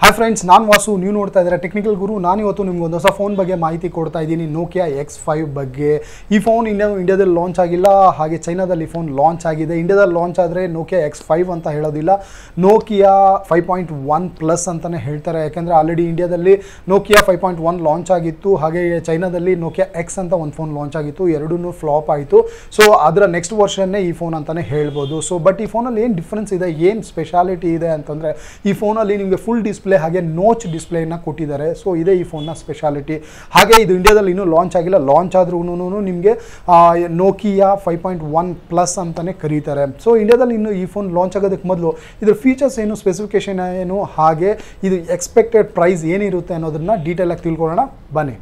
hi friends ನಾನು ವಾಸು ನೀವು ನೋಡ್ತಾ ಇದ್ದಾರೆ ಟೆಕ್ನಿಕಲ್ ಗುರು ನಾನು ಇವತ್ತು ನಿಮ್ಗೆ ಒಂದು ಹೊಸ ಫೋನ್ ಬಗ್ಗೆ ಮಾಹಿತಿ ಕೊಡ್ತಾ ಇದ್ದೀನಿ ನೋಕಿಯಾ ಎಕ್ಸ್ ಫೈವ್ ಬಗ್ಗೆ ಈ ಫೋನ್ ಇಂಡಿಯಾ ಇಂಡಿಯಾದಲ್ಲಿ ಲಾಂಚ್ ಆಗಿಲ್ಲ ಹಾಗೆ ಚೈನಾದಲ್ಲಿ ಫೋನ್ ಲಾಂಚ್ ಆಗಿದೆ ಇಂಡಿಯಾದಲ್ಲಿ ಲಾಂಚ್ ಆದರೆ ನೋಕಿಯಾ ಎಕ್ಸ್ ಫೈವ್ ಅಂತ ಹೇಳೋದಿಲ್ಲ Nokia five point one plus ಅಂತಲೇ ಹೇಳ್ತಾರೆ ಯಾಕೆಂದರೆ ಆಲ್ರೆಡಿ ಇಂಡಿಯಾದಲ್ಲಿ Nokia five point one launch ಆಗಿತ್ತು ಹಾಗೆ ಚೈನಾದಲ್ಲಿ ನೋಕಿಯಾ ಎಕ್ಸ್ ಅಂತ ಒಂದು ಫೋನ್ ಲಾಂಚ್ ಆಗಿತ್ತು ಎರಡೂ ಫ್ಲಾಪ್ ಆಯಿತು ಸೊ ಅದರ ನೆಕ್ಸ್ಟ್ ವರ್ಷನ್ನೇ ಈ ಫೋನ್ ಅಂತಲೇ ಹೇಳ್ಬೋದು ಸೊ ಬಟ್ ಈ ಫೋನಲ್ಲಿ ಏನು ಡಿಫ್ರೆನ್ಸ್ ಇದೆ ಏನು ಸ್ಪೆಷಾಲಿಟಿ ಇದೆ ಅಂತಂದರೆ ಈ ಫೋನಲ್ಲಿ ನಿಮಗೆ ಫುಲ್ ಡಿಸ್ಪ್ಲೇ ಹಾಗೆ ನೋಚ್ ಡಿಸ್ಪ್ಲೇನ ಕೊಟ್ಟಿದ್ದಾರೆ ಸೊ ಇದೇ ಈ ಫೋನ್ನ ಸ್ಪೆಷಾಲಿಟಿ ಹಾಗೆ ಇದು ಇಂಡಿಯಾದಲ್ಲಿ ಇನ್ನೂ ಲಾಂಚ್ ಆಗಿಲ್ಲ ಲಾಂಚ್ ಆದ್ರೂ ನಿಮಗೆ Nokia five point one plus ಅಂತಲೇ ಕರೀತಾರೆ ಸೊ ಇಂಡಿಯಾದಲ್ಲಿ ಇನ್ನು ಈ ಫೋನ್ ಲಾಂಚ್ ಆಗೋದಕ್ಕೆ ಮೊದಲು ಇದ್ರ ಫೀಚರ್ಸ್ ಏನು ಸ್ಪೆಸಿಫಿಕೇಶನ್ ಏನು ಹಾಗೆ ಇದು ಎಕ್ಸ್ಪೆಕ್ಟೆಡ್ ಪ್ರೈಸ್ ಏನಿರುತ್ತೆ ಅನ್ನೋದನ್ನ ಡೀಟೇಲಾಗಿ ತಿಳ್ಕೊಳ್ಳೋಣ ಬನ್ನಿ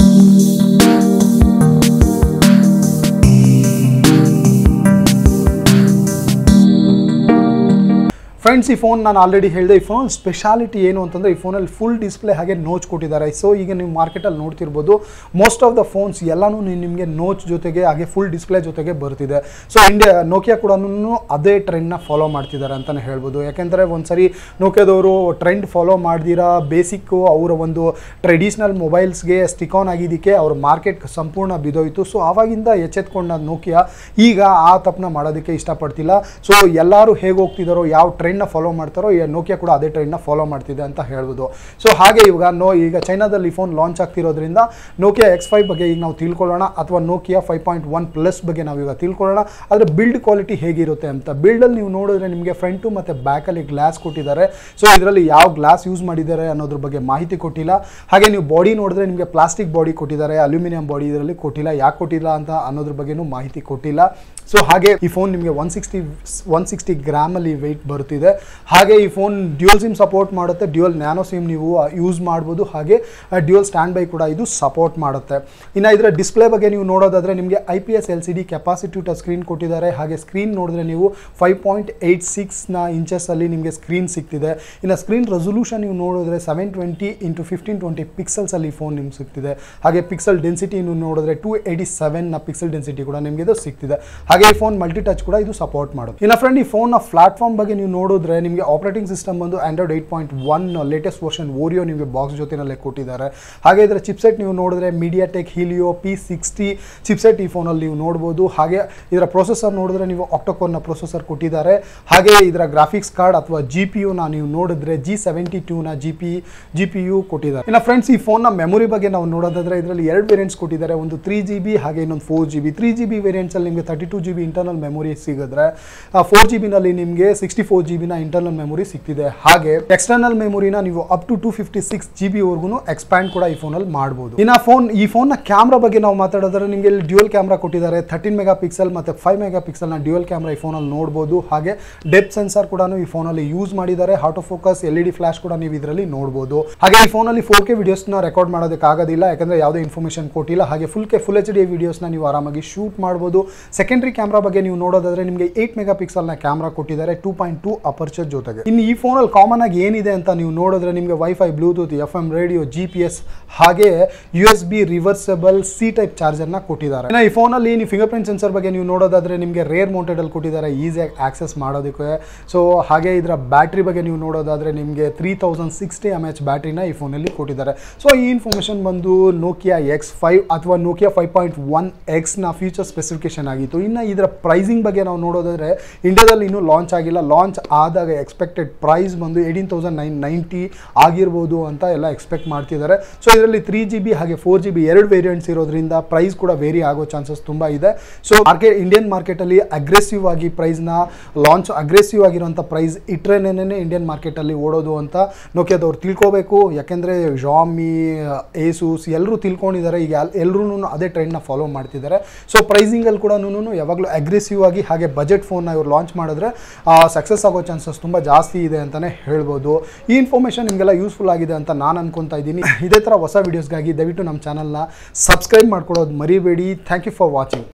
ಫ್ರೆಂಡ್ಸ್ ಈ ಫೋನ್ ನಾನು ಆಲ್ರೆಡಿ ಹೇಳಿದೆ ಈ ಫೋನ್ ಸ್ಪೆಷಾಲಿಟಿ ಏನು ಅಂತಂದರೆ ಈ ಫೋನಲ್ಲಿ ಫುಲ್ ಡಿಸ್ಪ್ಲೇ ಹಾಗೆ ನೋಚ್ ಕೊಟ್ಟಿದ್ದಾರೆ ಸೊ ಈಗ ನೀವು ಮಾರ್ಕೆಟಲ್ಲಿ ನೋಡ್ತಿರ್ಬೋದು ಮೋಸ್ಟ್ ಆಫ್ ದ ಫೋನ್ಸ್ ಎಲ್ಲನೂ ನಿಮಗೆ ನೋಚ್ ಜೊತೆಗೆ ಹಾಗೆ ಫುಲ್ ಡಿಸ್ಪ್ಲೇ ಜೊತೆಗೆ ಬರ್ತಿದೆ ಸೊ ಇಂಡಿಯಾ ನೋಕಿಯಾ ಕೂಡ ಅದೇ ಟ್ರೆಂಡ್ನ ಫಾಲೋ ಮಾಡ್ತಿದ್ದಾರೆ ಅಂತಲೇ ಹೇಳ್ಬೋದು ಯಾಕೆಂದರೆ ಒಂದ್ಸರಿ ನೋಕಿಯಾದವರು ಟ್ರೆಂಡ್ ಫಾಲೋ ಮಾಡ್ದಿರಾ ಬೇಸಿಕ್ಕು ಅವರ ಒಂದು ಟ್ರೆಡಿಷ್ನಲ್ ಮೊಬೈಲ್ಸ್ಗೆ ಸ್ಟಿಕ್ ಆನ್ ಆಗಿದ್ದಕ್ಕೆ ಅವ್ರ ಮಾರ್ಕೆಟ್ ಸಂಪೂರ್ಣ ಬಿದ್ದೋಯ್ತು ಸೊ ಆವಾಗಿಂದ ಎಚ್ಚೆತ್ಕೊಂಡ ನೋಕಿಯಾ ಈಗ ಆ ತಪ್ಪನ್ನ ಮಾಡೋದಕ್ಕೆ ಇಷ್ಟಪಡ್ತಿಲ್ಲ ಸೊ ಎಲ್ಲರೂ ಹೇಗೆ ಹೋಗ್ತಿದ್ದಾರೋ ಯಾವ ಟ್ರೆಂಡ್ನ ಫಾಲೋ ಮಾಡ್ತಾರೋ ಈ ನೋಕಿಯಾ ಕೂಡ ಅದೇ ಟ್ರೆಂಡ್ನ ಫಾಲೋ ಮಾಡ್ತಿದೆ ಅಂತ ಹೇಳ್ಬೋದು ಸೊ ಹಾಗೆ ಇವಾಗ ನೋ ಈಗ ಚೈನಾದಲ್ಲಿ ಫೋನ್ ಲಾಂಚ್ ಆಗ್ತಿರೋದ್ರಿಂದ ನೋಕಿಯಾ ಎಕ್ಸ್ ಫೈವ್ ಬಗ್ಗೆ ಈಗ ನಾವು ತಿಳ್ಕೊಳ್ಳೋಣ ಅಥವಾ Nokia five point one plus ಬಗ್ಗೆ ನಾವು ಈಗ ತಿಳ್ಕೊಳ್ಳೋಣ ಅದರ ಬಿಲ್ಡ್ ಕ್ವಾಲಿಟಿ ಹೇಗಿರುತ್ತೆ ಅಂತ ಬಿಲ್ಡಲ್ಲಿ ನೀವು ನೋಡಿದ್ರೆ ನಿಮಗೆ ಫ್ರಂಟು ಮತ್ತು ಬ್ಯಾಕಲ್ಲಿ ಗ್ಲಾಸ್ ಕೊಟ್ಟಿದ್ದಾರೆ ಸೊ ಇದರಲ್ಲಿ ಯಾವ ಗ್ಲಾಸ್ ಯೂಸ್ ಮಾಡಿದ್ದಾರೆ ಅನ್ನೋದ್ರ ಬಗ್ಗೆ ಮಾಹಿತಿ ಕೊಟ್ಟಿಲ್ಲ ಹಾಗೆ ನೀವು ಬಾಡಿ ನೋಡಿದ್ರೆ ನಿಮಗೆ ಪ್ಲಾಸ್ಟಿಕ್ ಬಾಡಿ ಕೊಟ್ಟಿದ್ದಾರೆ ಅಲ್ಯೂಮಿನಿಯಂ ಬಾಡಿ ಇದರಲ್ಲಿ ಕೊಟ್ಟಿಲ್ಲ ಯಾಕೆ ಕೊಟ್ಟಿಲ್ಲ ಅಂತ ಅನ್ನೋದ್ರ ಬಗ್ಗೆನೂ ಮಾಹಿತಿ ಕೊಟ್ಟಿಲ್ಲ ಸೊ ಹಾಗೆ ಈ ಫೋನ್ ನಿಮಗೆ ಒನ್ ಸಿಕ್ಸ್ಟಿ ಒನ್ ಸಿಕ್ಸ್ಟಿ ಗ್ರಾಮಲ್ಲಿ ವೆಯ್ಟ್ ಬರುತ್ತಿದೆ ಹಾಗೆ ಈ ಫೋನ್ ಡ್ಯೂಯಲ್ ಸಿಮ್ ಸಪೋರ್ಟ್ ಮಾಡುತ್ತೆ ಡ್ಯೂಯಲ್ ನ್ಯಾನೋ ಸಿಮ್ ನೀವು ಯೂಸ್ ಮಾಡ್ಬೋದು ಹಾಗೆ ಡ್ಯೂಯಲ್ ಸ್ಟ್ಯಾಂಡ್ ಬೈ ಕೂಡ ಇದು ಸಪೋರ್ಟ್ ಮಾಡುತ್ತೆ ಇನ್ನು ಇದರ ಡಿಸ್ಪ್ಲೇ ಬಗ್ಗೆ ನೀವು ನೋಡೋದಾದರೆ ನಿಮಗೆ I P S L C D capacity touch screen ಕೊಟ್ಟಿದ್ದಾರೆ ಹಾಗೆ ಸ್ಕ್ರೀನ್ ನೋಡಿದ್ರೆ ನೀವು ಫೈವ್ ಪಾಯಿಂಟ್ ಏಯ್ಟ್ ಸಿಕ್ಸ್ನ ಇಂಚಸ್ಸಲ್ಲಿ ನಿಮಗೆ ಸ್ಕ್ರೀನ್ ಸಿಗ್ತಿದೆ ಇನ್ನು ಸ್ಕ್ರೀನ್ ರೆಸೊಲ್ಯೂಷನ್ ನೀವು ನೋಡಿದ್ರೆ seven twenty into fifteen twenty ಪಿಕ್ಸಲ್ಸಲ್ಲಿ ಫೋನ್ ನಿಮ್ಗೆ ಸಿಗ್ತಿದೆ ಹಾಗೆ ಪಿಕ್ಸಲ್ ಡೆನ್ಸಿಟಿ ನೀವು ನೋಡಿದ್ರೆ ಟೂ ಏಯ್ಟಿ ಸೆವೆನ್ನ ಪಿಕ್ಸಲ್ ಡೆನ್ಸಿಟಿ ಕೂಡ ನಿಮಗೆ ಇದು ಸಿಗ್ತಿದೆ ಹಾಗೆ ಈ ಫೋನ್ ಮಲ್ಟಿ ಟಚ್ ಕೂಡ ಇದು ಸಪೋರ್ಟ್ ಮಾಡೋದು ಇನ್ನು ಫ್ರೆಂಡ್ ಈ ಫೋನ್ನ ಪ್ಲಾಟ್ಫಾರ್ಮ್ ಬಗ್ಗೆ ನೀವು ನೋಡಿದ್ರೆ ನಿಮಗೆ ಆಪರೇಟಿಂಗ್ ಸಿಸ್ಟಮ್ ಬಂದು Android eight point one latest version Oreo ನಿಮಗೆ ಬಾಕ್ಸ್ ಜೊತೆನಲ್ಲೇ ಕೊಟ್ಟಿದ್ದಾರೆ ಹಾಗೆ ಇದರ ಚಿಪ್ಸೆಟ್ ನೀವು ನೋಡಿದ್ರೆ MediaTek Helio P sixty chipset ಈ ಫೋನಲ್ಲಿ ನೀವು ನೋಡ್ಬೋದು ಹಾಗೆ ಇದರ ಪ್ರೊಸೆಸರ್ ನೋಡಿದ್ರೆ ನೀವು ಆಕ್ಟೋಕೋರ್ನ ಪ್ರೊಸೆಸರ್ ಕೊಟ್ಟಿದ್ದಾರೆ ಹಾಗೆ ಇದರ ಗ್ರಾಫಿಕ್ಸ್ ಕಾರ್ಡ್ ಅಥವಾ ಜಿ ಪಿ ಯುನ ನೀವು ನೋಡಿದ್ರೆ ಜಿ ಸೆವೆಂಟಿ ಟೂನ G P G P U ಕೊಟ್ಟಿದ್ದಾರೆ ಇನ್ನು ಫ್ರೆಂಡ್ಸ್ ಈ ಫೋನ್ನ ಮೆಮೊರಿ ಬಗ್ಗೆ ನಾವು ನೋಡೋದಾದ್ರೆ ಇದರಲ್ಲಿ ಎರಡು ವೇರಿಯಂಟ್ಸ್ ಕೊಟ್ಟಿದ್ದಾರೆ ಒಂದು ತ್ರೀ ಜಿ ಬಿ ಹಾಗೆ ಇನ್ನೊಂದು four G B three G B ವೇರಿಯಂಟ್ಸಲ್ಲಿ ನಿಮಗೆ thirty two G B internal memory ಸಿಗಿದ್ರೆ ಫೋರ್ ಜಿ ಬಿನಲ್ಲಿ ನಿಮಗೆ ಸಿಕ್ಸ್ಟಿ ಫೋರ್ ಜಿ ಬಿನ ಇಂಟರ್ನಲ್ ಮೆಮೊರಿ ಸಿಗ್ತಿದೆ ಹಾಗೆ ಎಕ್ಸ್ಟರ್ನಲ್ ಮೆಮೊರಿನ ನೀವು up to two fifty six G B ವರ್ಗು ಎಕ್ಸ್ಪ್ಯಾಂಡ್ ಕೂಡ ಈ ಫೋನಲ್ಲಿ ಮಾಡ್ಬೋದು ಇನ್ನು ಫೋನ್ ಈ ಫೋನ್ನ ಕ್ಯಾಮ್ರಾ ಬಗ್ಗೆ ನಾವು ಮಾತಾಡೋದ್ರೆ ನಿಮಗೆ ಇಲ್ಲಿ ಡ್ಯೂಯಲ್ ಕ್ಯಾಮ್ರಾ ಕೊಟ್ಟಿದ್ದಾರೆ ಥರ್ಟೀನ್ ಮೆಗಾ ಪಿಕ್ಸೆಲ್ ಮತ್ತು ಫೈವ್ ಮೆಗಾ ಪಿಕ್ಸೆಲ್ನ ಡ್ಯೂಯಲ್ ಕ್ಯಾಮ್ರಾ ಈ ಫೋನಲ್ಲಿ ನೋಡ್ಬೋದು ಹಾಗೆ ಡೆಪ್ ಸೆನ್ಸರ್ ಕೂಡ ಈ ಫೋನಲ್ಲಿ ಯೂಸ್ ಮಾಡಿದ್ದಾರೆ auto focus L E D flash ಕೂಡ ನೀವು ಇದರಲ್ಲಿ ನೋಡ್ಬೋದು ಹಾಗೆ ಈ ಫೋನಲ್ಲಿ ಫೋರ್ ಕೆ ವಿಡಿಯೋಸ್ನ ರೆಕಾರ್ಡ್ ಮಾಡೋದಕ್ಕೆ ಆಗೋದಿಲ್ಲ ಯಾಕಂದರೆ ಯಾವುದೇ ಇನ್ಫಾರ್ಮೇಷನ್ ಕೊಟ್ಟಿಲ್ಲ ಹಾಗೆ full K full H D ವಿಡಿಯೋಸ್ನ ನೀವು ಆರಾಮಾಗಿ ಶೂಟ್ ಮಾಡ್ಬೋದು ಸೆಕೆಂಡ್ರಿ ಕ್ಯಾಮ್ರಾ ಬಗ್ಗೆ ನೀವು ನೋಡೋದಾದ್ರೆ ನಿಮಗೆ ಏಯ್ಟ್ ಮೆಗಾ ಪಿಕ್ಸೆಲ್ನ ಕ್ಯಾಮ್ರಾ ಕೊಟ್ಟಿದ್ದಾರೆ ಟೂ ಪಾಯಿಂಟ್ ಟೂ ಅಪರ್ಚರ್ ಜೊತೆಗೆ ಇನ್ನು ಈ ಫೋನಲ್ಲಿ ಕಾಮನ್ ಆಗಿ ಏನಿದೆ ಅಂತ ನೀವು ನೋಡಿದ್ರೆ ನಿಮಗೆ WiFi Bluetooth F M radio G P S ಹಾಗೆ U S B reversible C type ಚಾರ್ಜರ್ನ ಕೊಟ್ಟಿದ್ದಾರೆ ಇನ್ನು ಈ ಫೋನಲ್ಲಿ ನೀವು ಫಿಂಗರ್ ಪ್ರಿಂಟ್ ಸೆನ್ಸರ್ ಬಗ್ಗೆ ನೀವು ನೋಡೋದಾದ್ರೆ ನಿಮಗೆ ರೇರ್ ಮೌಂಟೆಡಲ್ಲಿ ಕೊಟ್ಟಿದ್ದಾರೆ ಈಸಿಯಾಗಿ ಆಕ್ಸೆಸ್ ಮಾಡೋದಕ್ಕೆ ಸೊ ಹಾಗೆ ಇದರ ಬ್ಯಾಟ್ರಿ ಬಗ್ಗೆ ನೀವು ನೋಡೋದಾದ್ರೆ ನಿಮಗೆ three thousand sixty M H ಬ್ಯಾಟ್ರಿನ ಈ ಫೋನಲ್ಲಿ ಕೊಟ್ಟಿದ್ದಾರೆ ಸೊ ಈ ಇನ್ಫಾರ್ಮೇಷನ್ ಬಂದು ನೋಕಿಯಾ ಎಕ್ಸ್ ಫೈವ್ ಅಥವಾ ನೋಕಿಯಾ ಫೈವ್ ಪಾಯಿಂಟ್ ಒನ್ ಎಕ್ಸ್ನ ಫ್ಯೂಚರ್ ಸ್ಪೆಸಿಫಿಕೇಶನ್ ಆಗಿತ್ತು ಇನ್ನು ಇದರ ಪ್ರೈಸಿಂಗ್ ಬಗ್ಗೆ ನಾವು ನೋಡೋದಾದ್ರೆ ಇಂಡಿಯಾದಲ್ಲಿ ಇನ್ನೂ ಲಾಂಚ್ ಆಗಿಲ್ಲ ಲಾಂಚ್ ಆದಾಗ ಎಕ್ಸ್ಪೆಕ್ಟೆಡ್ ಪ್ರೈಸ್ ಬಂದು ಏಯ್ಟೀನ್ ತೌಸಂಡ್ ನೈನ್ ನೈಂಟಿ ಆಗಿರ್ಬೋದು ಅಂತ ಎಲ್ಲ ಎಕ್ಸ್ಪೆಕ್ಟ್ ಮಾಡ್ತಿದ್ದಾರೆ ಸೊ ಇದರಲ್ಲಿ ತ್ರೀ ಜಿ ಬಿ ಹಾಗೆ ಫೋರ್ ಜಿ ಬಿ ಎರಡು ವೇರಿಯಂಟ್ಸ್ ಇರೋದ್ರಿಂದ ಪ್ರೈಸ್ ಕೂಡ ವೇರಿ ಆಗೋ ಚಾನ್ಸಸ್ ತುಂಬ ಇದೆ ಸೊ ಮಾರ್ಕೆಟ್ ಇಂಡಿಯನ್ ಮಾರ್ಕೆಟಲ್ಲಿ ಅಗ್ರೆಸಿವ್ ಆಗಿ ಪ್ರೈಸ್ನ ಲಾಂಚ್ ಅಗ್ರೆಸಿವ್ ಆಗಿರುವಂಥ ಪ್ರೈಸ್ ಇಟ್ರೇನೇನೆ ಇಂಡಿಯನ್ ಮಾರ್ಕೆಟಲ್ಲಿ ಓಡೋದು ಅಂತ ನೋಕಿಯಾದವ್ರು ತಿಳ್ಕೋಬೇಕು ಯಾಕೆಂದರೆ ಜಾಮಿ ಏಸೂಸ್ ಎಲ್ಲರೂ ತಿಳ್ಕೊಂಡಿದ್ದಾರೆ ಈಗ ಎಲ್ಲರೂ ಅದೇ ಟ್ರೆಂಡ್ನ ಫಾಲೋ ಮಾಡ್ತಿದ್ದಾರೆ ಸೊ ಪ್ರೈಸಿಂಗಲ್ಲಿ ಕೂಡ ಯಾವಾಗಲೂ ಅಗ್ರೆಸಿವ್ ಆಗಿ ಹಾಗೆ ಬಜೆಟ್ ಫೋನ್ನ ಇವ್ರು ಲಾಂಚ್ ಮಾಡಿದ್ರೆ ಸಕ್ಸಸ್ ಆಗೋ ಚಾನ್ಸಸ್ ತುಂಬ ಜಾಸ್ತಿ ಇದೆ ಅಂತಲೇ ಹೇಳ್ಬೋದು ಈ ಇನ್ಫಾರ್ಮೇಷನ್ ನಿಮಗೆಲ್ಲ ಯೂಸ್ಫುಲ್ ಆಗಿದೆ ಅಂತ ನಾನು ಅನ್ಕೊತಾ ಇದ್ದೀನಿ ಇದೇ ಥರ ಹೊಸ ವೀಡಿಯೋಸ್ಗಾಗಿ ದಯವಿಟ್ಟು ನಮ್ಮ ಚಾನಲ್ನ ಸಬ್ಸ್ಕ್ರೈಬ್ ಮಾಡ್ಕೊಳ್ಳೋದು ಮರಿಬೇಡಿ ಥ್ಯಾಂಕ್ ಯು ಫಾರ್ ವಾಚಿಂಗ್